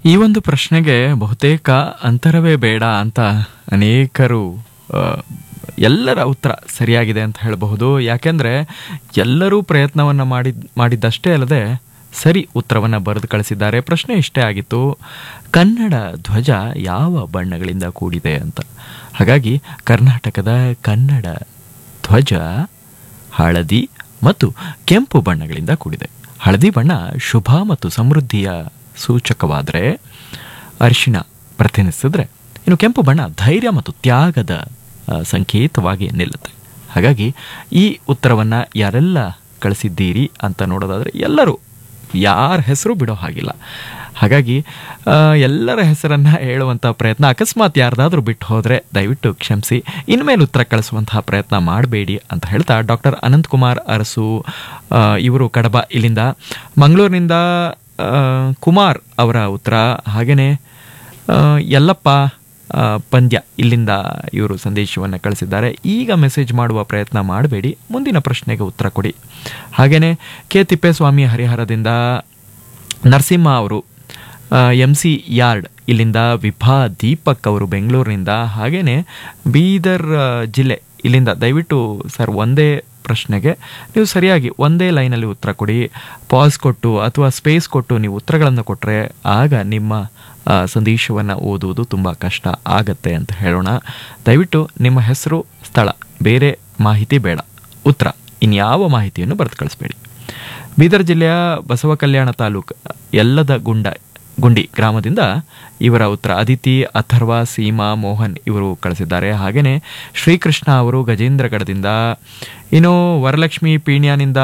ಈ ಒಂದು ಪ್ರಶ್ನೆಗೆ ಬಹುತೇಕ ಅಂತರವೇ ಬೇಡ ಅಂತ ಅನೇಕರು ಆ, ಎಲ್ಲರ ಉತ್ತರ ಸರಿಯಾಗಿದೆ ಅಂತ ಹೇಳಬಹುದು ಯಾಕೆಂದ್ರೆ ಎಲ್ಲರೂ ಪ್ರಯತ್ನವನ್ನ ಮಾಡಿದ್ ಮಾಡಿದ್ದಷ್ಟೇ ಅಲ್ಲದೆ ಸರಿ ಉತ್ತರವನ್ನ ಬರೆದು ಕಳಿಸಿದ್ದಾರೆ ಪ್ರಶ್ನೆ ಇಷ್ಟೇ ಆಗಿತ್ತು ಕನ್ನಡ ಧ್ವಜ ಯಾವ ಬಣ್ಣಗಳಿಂದ ಕೂಡಿದೆ ಅಂತ ಹಾಗಾಗಿ ಕರ್ನಾಟಕದ ಕನ್ನಡ ಧ್ವಜ ಹಳದಿ ಮತ್ತು ಕೆಂಪು ಬಣ್ಣಗಳಿಂದ ಕೂಡಿದೆ ಹಳದಿ ಬಣ್ಣ ಶುಭ ಮತ್ತು ಸಮೃದ್ಧಿಯ ಸೂಚಕವಾದರೆ ಅರಿಶಿಣ ಪ್ರತಿನಿಧಿಸಿದ್ರೆ ಇನ್ನು ಕೆಂಪು ಬಣ್ಣ ಧೈರ್ಯ ಮತ್ತು ತ್ಯಾಗದ ಆ, ಸಂಕೇತವಾಗಿ ನಿಲ್ಲುತ್ತೆ ಹಾಗಾಗಿ ಈ ಉತ್ತರವನ್ನು ಯಾರೆಲ್ಲ ಕಳಿಸಿದ್ದೀರಿ ಅಂತ ನೋಡೋದಾದರೆ ಎಲ್ಲರೂ ಯಾರ ಹೆಸರು ಬಿಡೋ ಹಾಗಿಲ್ಲ ಹಾಗಾಗಿ ಆ, ಎಲ್ಲರ ಹೆಸರನ್ನು ಹೇಳುವಂಥ ಪ್ರಯತ್ನ ಅಕಸ್ಮಾತ್ ಯಾರ್ದಾದ್ರೂ ಬಿಟ್ಟು ಹೋದರೆ ದಯವಿಟ್ಟು ಕ್ಷಮಿಸಿ ಇನ್ಮೇಲೆ ಉತ್ತರ ಕಳಿಸುವಂತಹ ಪ್ರಯತ್ನ ಮಾಡಬೇಡಿ ಅಂತ ಹೇಳ್ತಾ ಡಾಕ್ಟರ್ ಅನಂತಕುಮಾರ್ ಅರಸು ಆ, ಇವರು ಕಡಬ ಇಲ್ಲಿಂದ ಮಂಗಳೂರಿನಿಂದ ಆ, ಕುಮಾರ್ ಅವರ ಉತ್ತರ ಹಾಗೆಯೇ ಆ, ಯಲ್ಲಪ್ಪ ಆ, ಪಂದ್ಯ ಇಲ್ಲಿಂದ ಇವರು ಸಂದೇಶವನ್ನು ಕಳಿಸಿದ್ದಾರೆ ಈಗ ಮೆಸೇಜ್ ಮಾಡುವ ಪ್ರಯತ್ನ ಮಾಡಬೇಡಿ ಮುಂದಿನ ಪ್ರಶ್ನೆಗೆ ಉತ್ತರ ಕೊಡಿ ಹಾಗೆಯೇ ಕೆ ತಿಪ್ಪೇಸ್ವಾಮಿ ಹರಿಹರದಿಂದ ನರಸಿಂಹ ಅವರು ಎಂ ಸಿ ಯಾರ್ಡ್ ಇಲ್ಲಿಂದ ವಿಭಾ ದೀಪಕ್ ಅವರು ಬೆಂಗಳೂರಿನಿಂದ ಹಾಗೆಯೇ ಬೀದರ್ ಆ, ಜಿಲ್ಲೆ ಇಲ್ಲಿಂದ ದಯವಿಟ್ಟು ಸರ್ ಒಂದೇ ಪ್ರಶ್ನೆಗೆ ನೀವು ಸರಿಯಾಗಿ ಒಂದೇ ಲೈನಲ್ಲಿ ಉತ್ತರ ಕೊಡಿ ಪಾಸ್ ಕೊಟ್ಟು ಅಥವಾ ಸ್ಪೇಸ್ ಕೊಟ್ಟು ನೀವು ಉತ್ತರಗಳನ್ನು ಕೊಟ್ಟರೆ ಆಗ ನಿಮ್ಮ ಆ, ಸಂದೇಶವನ್ನು ಓದುವುದು ತುಂಬ ಕಷ್ಟ ಆಗತ್ತೆ ಅಂತ ಹೇಳೋಣ ದಯವಿಟ್ಟು ನಿಮ್ಮ ಹೆಸರು ಸ್ಥಳ ಬೇರೆ ಮಾಹಿತಿ ಬೇಡ ಉತ್ತರ ಇನ್ಯಾವ ಮಾಹಿತಿಯನ್ನು ಬರೆದು ಕಳಿಸ್ಬೇಡಿ ಬೀದರ್ ಜಿಲ್ಲೆಯ ಬಸವ ಕಲ್ಯಾಣ ತಾಲೂಕು ಎಲ್ಲದ ಗುಂಡ ಗುಂಡಿ ಗ್ರಾಮದಿಂದ ಇವರ ಉತ್ತರ ಅದಿತಿ ಅಥರ್ವ ಸೀಮಾ ಮೋಹನ್ ಇವರು ಕಳಿಸಿದ್ದಾರೆ ಹಾಗೆಯೇ ಶ್ರೀಕೃಷ್ಣ ಅವರು ಗಜೇಂದ್ರಗಢದಿಂದ ಇನ್ನು ವರಲಕ್ಷ್ಮಿ ಪೀಣ್ಯನಿಂದ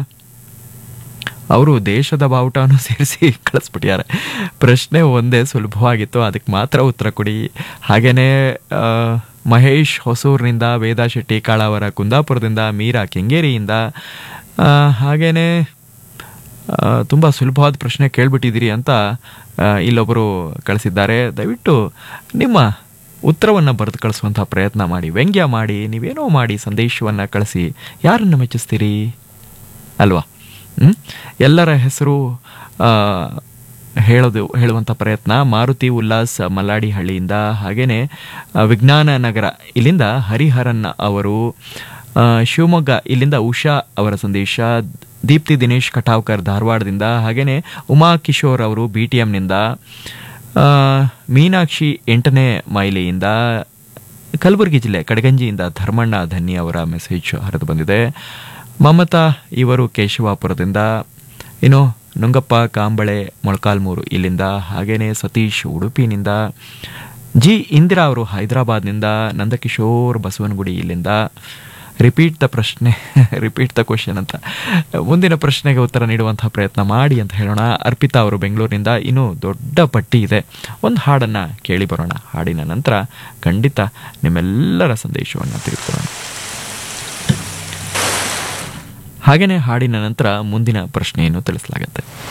ಅವರು ದೇಶದ ಬಾವುಟವನ್ನು ಸೇರಿಸಿ ಕಳಿಸ್ಬಿಟ್ಟಿದ್ದಾರೆ ಪ್ರಶ್ನೆ ಒಂದೇ ಸುಲಭವಾಗಿತ್ತು ಅದಕ್ಕೆ ಮಾತ್ರ ಉತ್ತರ ಕೊಡಿ ಹಾಗೆಯೇ ಆ, ಮಹೇಶ್ ಹೊಸೂರಿನಿಂದ ವೇದಾ ಶೆಟ್ಟಿ ಕಾಳಾವರ ಕುಂದಾಪುರದಿಂದ ಮೀರಾ ಕೆಂಗೇರಿಯಿಂದ ಆ, ಹಾಗೇನೇ ಆ, ತುಂಬ ಸುಲಭವಾದ ಪ್ರಶ್ನೆ ಕೇಳ್ಬಿಟ್ಟಿದ್ದೀರಿ ಅಂತ ಆ, ಇಲ್ಲೊಬ್ಬರು ಕಳಿಸಿದ್ದಾರೆ ದಯವಿಟ್ಟು ನಿಮ್ಮ ಉತ್ತರವನ್ನು ಬರೆದು ಕಳಿಸುವಂಥ ಪ್ರಯತ್ನ ಮಾಡಿ ವ್ಯಂಗ್ಯ ಮಾಡಿ ನೀವೇನೋ ಮಾಡಿ ಸಂದೇಶವನ್ನು ಕಳಿಸಿ ಯಾರನ್ನು ಮೆಚ್ಚಿಸ್ತೀರಿ ಅಲ್ವಾ ಹ್ಮ್? ಎಲ್ಲರ ಹೆಸರು ಆ, ಹೇಳೋದು ಹೇಳುವಂಥ ಪ್ರಯತ್ನ ಮಾರುತಿ ಉಲ್ಲಾಸ್ ಮಲ್ಲಾಡಿಹಳ್ಳಿಯಿಂದ ಹಾಗೆಯೇ ಆ, ವಿಜ್ಞಾನ ನಗರ ಇಲ್ಲಿಂದ ಹರಿಹರನ್ ಅವರು ಆ, ಶಿವಮೊಗ್ಗ ಇಲ್ಲಿಂದ ಉಷಾ ಅವರ ಸಂದೇಶ ದೀಪ್ತಿ ದಿನೇಶ್ ಕಟಾವ್ಕರ್ ಧಾರವಾಡದಿಂದ ಹಾಗೆಯೇ ಉಮಾ ಕಿಶೋರ್ ಅವರು ಬಿ ಟಿ ಎಮ್ನಿಂದ ಮೀನಾಕ್ಷಿ ಎಂಟನೇ ಮೈಲಿಯಿಂದ ಕಲಬುರಗಿ ಜಿಲ್ಲೆ ಕಡಗಂಜಿಯಿಂದ ಧರ್ಮಣ್ಣ ಧನ್ನಿ ಅವರ ಮೆಸೇಜ್ ಹರಿದು ಬಂದಿದೆ ಮಮತಾ ಇವರು ಕೇಶವಾಪುರದಿಂದ ಇನ್ನು ನುಂಗಪ್ಪ ಕಾಂಬಳೆ ಮೊಳಕಾಲ್ಮೂರು ಇಲ್ಲಿಂದ ಹಾಗೇನೆ ಸತೀಶ್ ಉಡುಪಿನಿಂದ ಜಿ ಇಂದಿರಾ ಅವರು ಹೈದರಾಬಾದ್ನಿಂದ ನಂದಕಿಶೋರ್ ಬಸವನಗುಡಿ ಇಲ್ಲಿಂದ ರಿಪೀಟ್ ದ ಪ್ರಶ್ನೆ ರಿಪೀಟ್ ದ ಕ್ವಶನ್ ಅಂತ ಮುಂದಿನ ಪ್ರಶ್ನೆಗೆ ಉತ್ತರ ನೀಡುವಂತಹ ಪ್ರಯತ್ನ ಮಾಡಿ ಅಂತ ಹೇಳೋಣ ಅರ್ಪಿತಾ ಅವರು ಬೆಂಗಳೂರಿನಿಂದ ಇನ್ನೂ ದೊಡ್ಡ ಪಟ್ಟಿ ಇದೆ ಒಂದು ಹಾಡನ್ನು ಕೇಳಿ ಬರೋಣ ಹಾಡಿನ ನಂತರ ಖಂಡಿತ ನಿಮ್ಮೆಲ್ಲರ ಸಂದೇಶವನ್ನು ತೆಗೆದುಕೊಳ್ಳೋಣ ಹಾಗೆಯೇ ಹಾಡಿನ ನಂತರ ಮುಂದಿನ ಪ್ರಶ್ನೆಯನ್ನು ತಿಳಿಸಲಾಗುತ್ತೆ